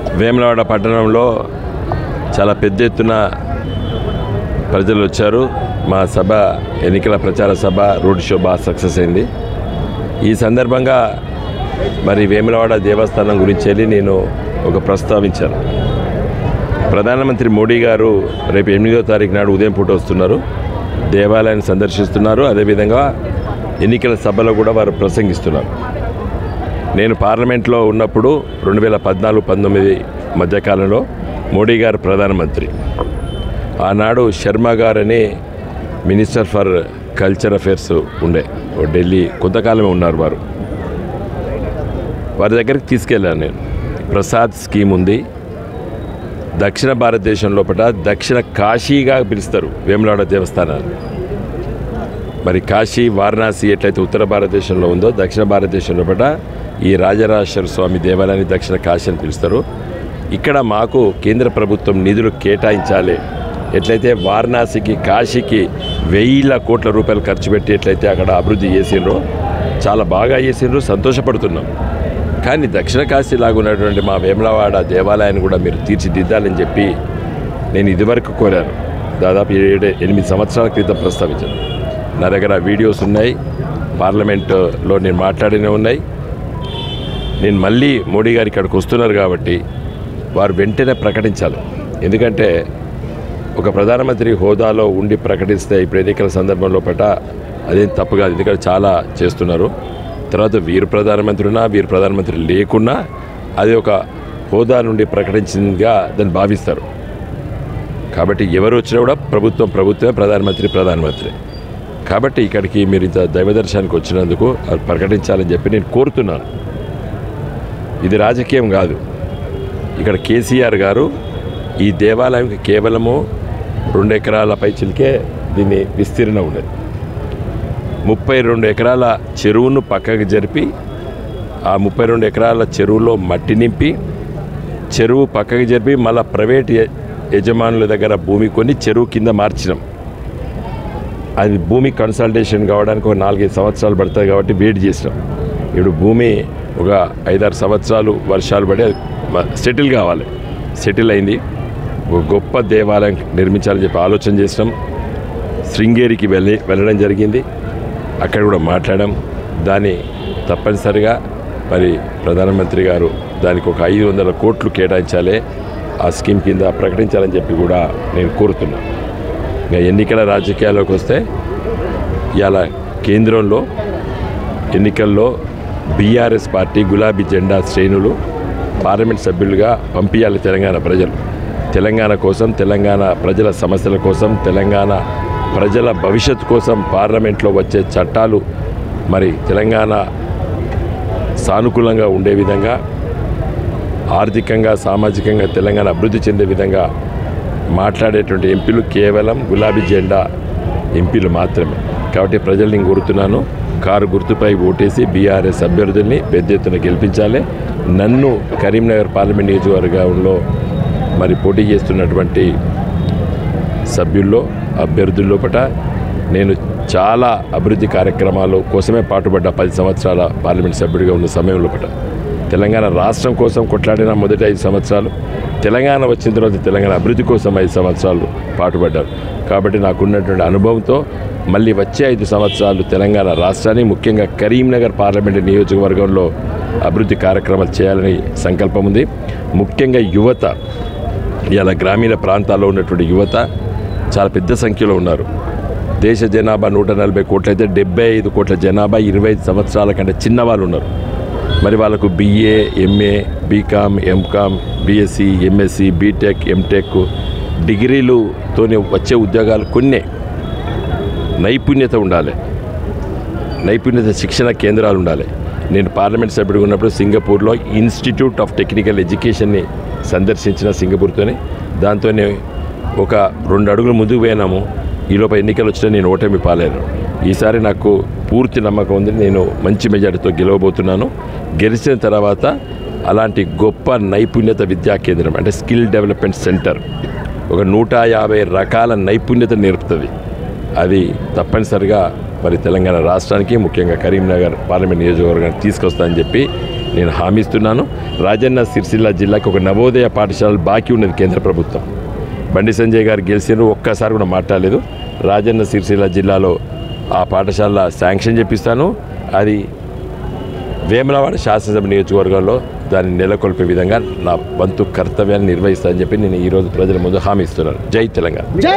వేములవాడ పట్టణంలో చాలా పెద్ద ఎత్తున ప్రజలు వచ్చారు మా సభ ఎన్నికల ప్రచార సభ రోడ్ షో బాగా సక్సెస్ అయింది ఈ సందర్భంగా మరి వేములవాడ దేవస్థానం గురించి వెళ్ళి నేను ఒక ప్రస్తావించాను ప్రధానమంత్రి మోడీ గారు రేపు ఎనిమిదో తారీఖు నాడు ఉదయం పూట వస్తున్నారు దేవాలయాన్ని సందర్శిస్తున్నారు అదేవిధంగా ఎన్నికల సభలో కూడా వారు ప్రసంగిస్తున్నారు నేను పార్లమెంట్లో ఉన్నప్పుడు రెండు వేల పద్నాలుగు పంతొమ్మిది మధ్యకాలంలో మోడీ గారు ప్రధానమంత్రి ఆనాడు శర్మ గారని మినిస్టర్ ఫర్ కల్చర్ అఫేర్స్ ఉండే ఓ ఢిల్లీ కొంతకాలమే ఉన్నారు వారు వారి దగ్గరికి తీసుకెళ్ళాను నేను ప్రసాద్ స్కీమ్ ఉంది దక్షిణ భారతదేశం లోపల దక్షిణ కాశీగా పిలుస్తారు వేములవాడ దేవస్థానాన్ని మరి కాశీ వారణాసి ఎట్లయితే ఉత్తర భారతదేశంలో ఉందో దక్షిణ భారతదేశం లోపల ఈ రాజరాజేశ్వర స్వామి దేవాలయాన్ని దక్షిణ కాశీ అని పిలుస్తారు ఇక్కడ మాకు కేంద్ర ప్రభుత్వం నిధులు కేటాయించాలి ఎట్లయితే వారణాసికి కాశీకి వెయ్యిల కోట్ల రూపాయలు ఖర్చు పెట్టి ఎట్లయితే అక్కడ అభివృద్ధి చేసిండ్రో చాలా బాగా చేసిండ్రు సంతోషపడుతున్నాం కానీ దక్షిణ కాశీ లాగున్నటువంటి మా వేములవాడ దేవాలయాన్ని కూడా మీరు తీర్చిదిద్దాలని చెప్పి నేను ఇదివరకు కోరాను దాదాపు ఏడు ఎనిమిది సంవత్సరాల క్రితం ప్రస్తావించాను నా దగ్గర వీడియోస్ ఉన్నాయి పార్లమెంటులో నేను మాట్లాడినవి ఉన్నాయి నేను మళ్ళీ మోడీ గారు ఇక్కడికి వస్తున్నారు కాబట్టి వారు వెంటనే ప్రకటించాలి ఎందుకంటే ఒక ప్రధానమంత్రి హోదాలో ఉండి ప్రకటిస్తే ఇప్పుడు ఎన్నికల సందర్భంలో పట అదేం తప్పు కాదు ఎందుకంటే చాలా చేస్తున్నారు తర్వాత వీరు ప్రధానమంత్రి ఉన్నా వీరు ప్రధానమంత్రి లేకున్నా అది ఒక హోదా నుండి ప్రకటించిందిగా దాన్ని భావిస్తారు కాబట్టి ఎవరు వచ్చినా కూడా ప్రభుత్వం ప్రభుత్వమే ప్రధానమంత్రి ప్రధానమంత్రి కాబట్టి ఇక్కడికి మీరు ఇంత దైవదర్శనానికి వచ్చినందుకు అది ప్రకటించాలని చెప్పి నేను కోరుతున్నాను ఇది రాజకీయం కాదు ఇక్కడ కేసీఆర్ గారు ఈ దేవాలయంకి కేవలము రెండు ఎకరాల పైచిలకే దీన్ని విస్తీర్ణం ఉండేది ముప్పై రెండు ఎకరాల చెరువును పక్కకు జరిపి ఆ ముప్పై రెండు ఎకరాల చెరువులో మట్టి నింపి చెరువు పక్కకు జరిపి మళ్ళీ ప్రైవేట్ య- యజమానుల దగ్గర భూమి కొని చెరువు కింద మార్చినాం అది భూమి కన్సల్టేషన్ కావడానికి ఒక నాలుగైదు సంవత్సరాలు పడుతుంది కాబట్టి వెయిట్ చేసినాం ఇప్పుడు భూమి ఒక ఐదారు సంవత్సరాలు వర్షాలు పడి అది మ- సెటిల్ కావాలి సెటిల్ అయింది ఒక గొప్ప దేవాలయం నిర్మించాలని చెప్పి ఆలోచన చేసినాం శృంగేరికి వెళ్ళి వెళ్ళడం జరిగింది అక్కడ కూడా మాట్లాడాం దాన్ని తప్పనిసరిగా మరి ప్రధానమంత్రి గారు దానికి ఒక ఐదు వందల కోట్లు కేటాయించాలి ఆ స్కీమ్ కింద ప్రకటించాలని చెప్పి కూడా నేను కోరుతున్నాను ఇంకా ఎన్నికల రాజకీయాల్లోకి వస్తే ఇవాళ కేంద్రంలో ఎన్నికల్లో బీఆర్ఎస్ పార్టీ గులాబీ జెండా శ్రేణులు పార్లమెంట్ సభ్యులుగా పంపించాలి తెలంగాణ ప్రజలు తెలంగాణ కోసం తెలంగాణ ప్రజల సమస్యల కోసం తెలంగాణ ప్రజల భవిష్యత్తు కోసం పార్లమెంట్లో వచ్చే చట్టాలు మరి తెలంగాణ సానుకూలంగా ఉండే విధంగా ఆర్థికంగా సామాజికంగా తెలంగాణ అభివృద్ధి చెందే విధంగా మాట్లాడేటువంటి ఎంపీలు కేవలం గులాబీ జెండా ఎంపీలు మాత్రమే కాబట్టి ప్రజల్ని కోరుతున్నాను కారు గుర్తుపై ఓటేసి బీఆర్ఎస్ అభ్యర్థుల్ని పెద్ద ఎత్తున గెలిపించాలి నన్ను కరీంనగర్ పార్లమెంట్ నియోజకవర్గంలో మరి పోటీ చేస్తున్నటువంటి సభ్యుల్లో అభ్యర్థుల్లో పట నేను చాలా అభివృద్ధి కార్యక్రమాల కోసమే పాటుపడ్డా పది సంవత్సరాల పార్లమెంట్ సభ్యుడిగా ఉన్న సమయంలో పట తెలంగాణ రాష్ట్రం కోసం కొట్లాడిన మొదటి ఐదు సంవత్సరాలు తెలంగాణ వచ్చిన తర్వాత తెలంగాణ అభివృద్ధి కోసం ఐదు సంవత్సరాలు పాటుపడ్డారు కాబట్టి నాకున్నటువంటి అనుభవంతో మళ్ళీ వచ్చే ఐదు సంవత్సరాలు తెలంగాణ రాష్ట్రాన్ని ముఖ్యంగా కరీంనగర్ పార్లమెంట్ నియోజకవర్గంలో అభివృద్ధి కార్యక్రమాలు చేయాలని సంకల్పం ఉంది ముఖ్యంగా యువత ఇలా గ్రామీణ ప్రాంతాల్లో ఉన్నటువంటి యువత చాలా పెద్ద సంఖ్యలో ఉన్నారు దేశ జనాభా నూట నలభై కోట్లయితే డెబ్బై ఐదు కోట్ల జనాభా ఇరవై ఐదు సంవత్సరాల కంటే చిన్న వాళ్ళు ఉన్నారు మరి వాళ్ళకు BA MA BCom MCom BSc MSc BTech MTech డిగ్రీలుతోనే వచ్చే ఉద్యోగాలు కొన్నే నైపుణ్యత ఉండాలి నైపుణ్యత శిక్షణ కేంద్రాలు ఉండాలి నేను పార్లమెంట్ సభ్యుడిగా ఉన్నప్పుడు సింగపూర్లో ఇన్స్టిట్యూట్ ఆఫ్ టెక్నికల్ ఎడ్యుకేషన్ని సందర్శించిన సింగపూర్తోనే దాంతోనే ఒక రెండు అడుగులు ముందుకు పోయినాము ఈలోపు ఎన్నికలు వచ్చినా నేను ఓటమి పాలేను ఈసారి నాకు పూర్తి నమ్మకం ఉంది నేను మంచి మెజార్టీతో గెలవబోతున్నాను గెలిచిన తర్వాత అలాంటి గొప్ప నైపుణ్యత విద్యా కేంద్రం అంటే స్కిల్ డెవలప్మెంట్ సెంటర్ ఒక నూట యాభై రకాల నైపుణ్యత నేర్పుతుంది అది తప్పనిసరిగా మరి తెలంగాణ రాష్ట్రానికి ముఖ్యంగా కరీంనగర్ పార్లమెంట్ నియోజకవర్గానికి తీసుకొస్తా అని చెప్పి నేను హామీ ఇస్తున్నాను రాజన్న సిరిసిల్ల జిల్లాకి ఒక నవోదయ పాఠశాల బాకీ ఉన్నది కేంద్ర ప్రభుత్వం బండి సంజయ్ గారు గెలిచినారు ఒక్కసారి కూడా మాట్లాడలేదు రాజన్న సిరిసిల్ల జిల్లాలో ఆ పాఠశాల శాంక్షన్ చేపిస్తాను అది వేములవాడ శాసనసభ నియోజకవర్గంలో దాన్ని నెలకొల్పే విధంగా నా వంతు కర్తవ్యాన్ని నిర్వహిస్తానని చెప్పి నేను ఈరోజు ప్రజల ముందు హామీ ఇస్తున్నాను జై తెలంగాణ